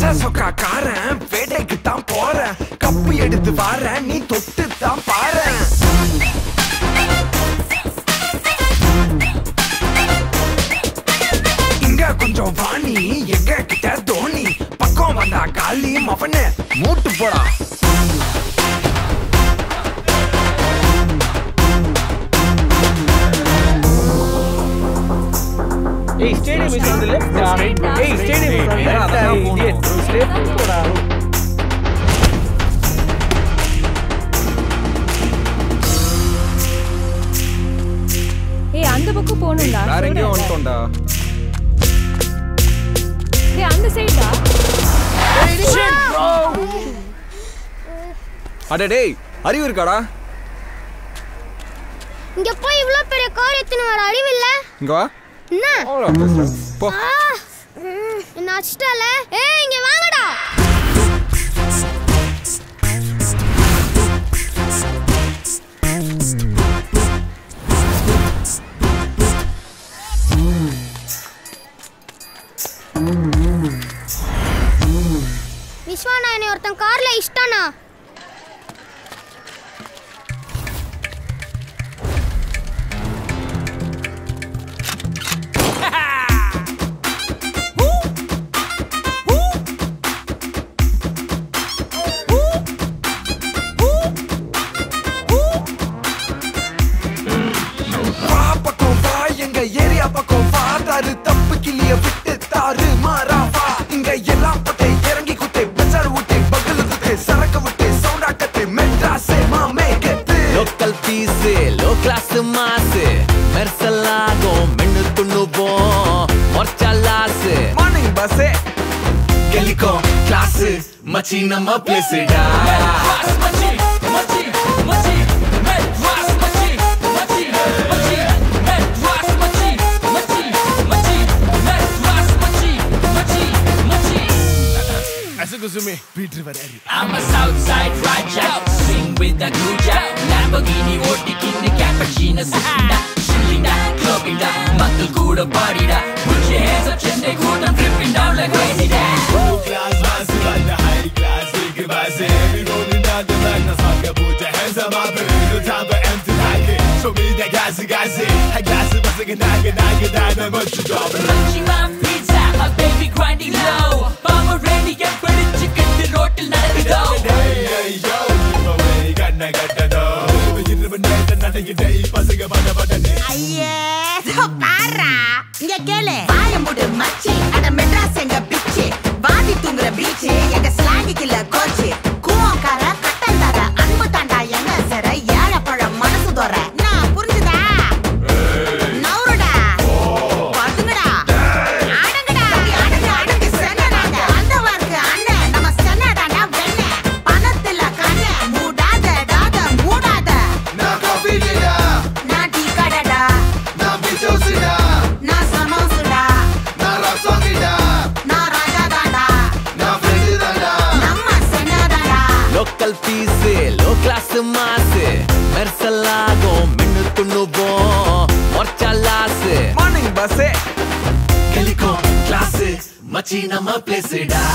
பச்சை சொக்கா காரன் வேட்டைக்கு தான் போறேன் கப்பு எடுத்து வாரேன் நீ தொட்டு தான் பாரு இங்க கொஞ்சம் வாணி எங்க கிட்ட தோனி பக்கம் வந்தா காலி மவனு மூட்டு போடா ஏய் stadium is on the left ஏய் stadium is on the left idiot straight போடா ஏய் அந்த பக்கம் போகணும்டா வேற எங்கேயோ சொல்றேன்ல. வந்துட்டோம்டா ஏய் அந்த சைடா அட டேய் அறிவு இருக்காடா இங்க போய் இவ்ளோ பெரிய கார் எத்தனை வர அறிவு இல்ல இங்க வா என்ன அவ்வளோ பேசுறேன் போ ஆ, ம், என்ன அடிச்சிட்டால ஏய் இங்க வாங்கடா விஸ்வானா என்னை ஒருத்தன் கார்ல இஷ்டானா வா பக்கம் வா எங்க ஏரியா பக்கம் வா தாரு தப்பு கிளிய விட்டு தாரு மாறா வா இங்க எல்லாம் பட்டை இறங்கி குத்தே பஜார் விட்டு பக்கல் குத்தே சரக்கு விட்டு சவுண்டாக்கத்து மெட்ராஸே மாமே கெத்து local piece low class mass மெர்சலாகும் மென்னு துண்ணுவோம் மொர்ச்சாலாஸ் மார்னிங் பஸ்ஸே கெலிக்கோ கிளாஸ் மச்சி நம்ம பிளேஸ்டா I'm a Southside Raja, sing with the Guja, Lamborghini ஓட்டிக்கின்னு cappuccino சிக்கிண்டா, chillinda, clubbinda, மக்கள் கூட பாடிடா, put your hands up, Chennai கூட்டம் flipping down like crazy da. Munching my pizza, a baby grinding low, Pomeranian பிடிச்சுக்கிட்டு ரோட்டில் நடக்குதோ. ஐயே பாரா இங்க கேளு வாய முடு மச்சி அட மெட்ராஸ் எங்க பிச்சு வாதி தூங்குற பீச் எங்க ஸ்லாங்குக்கு இல்ல கோச்சு கூவக்கார கட்டந்தார அன்பு தாண்டா எங்க சர ஏழப்பழம் மனசு தோற நான் புரிஞ்சுதா நவுருடா பதுங்கடா ஆடுங்கடா ஆடுங்க ஆடுங்க சென்னடாங்க வந்தவருக்கு அண்ணன் நம்ம சென்னடாண்டா வெண்ண பணத்துல கண்ண மூடாத டாத மூடாத நான் டீ கடைடா நான் சமோசுடா நான் ராஜாதாண்டா நம்ம சென்னதாண்டா local piece low class mass மெர்சலாகும் மென்னு துண்ணுவோம் மொர்ச்சாலாஸ் மார்னிங் பஸ்ஸே கெலிக்கோ கிளாஸ் மச்சி நம்ம பிளேஸ்டா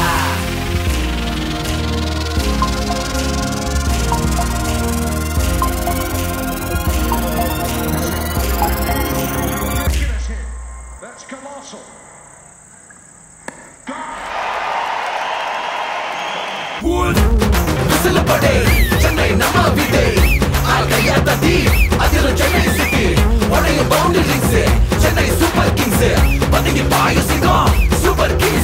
விசிலப்படே சென்னை நம்ம வீடே ஆகையா தட்டி அதில் சென்னை சிட்டி உடைய பவுண்டரிஸ் சென்னை சூப்பர் கிங்ஸ் பதுங்கி பாய சிங்கம் சூப்பர் கிங்ஸ்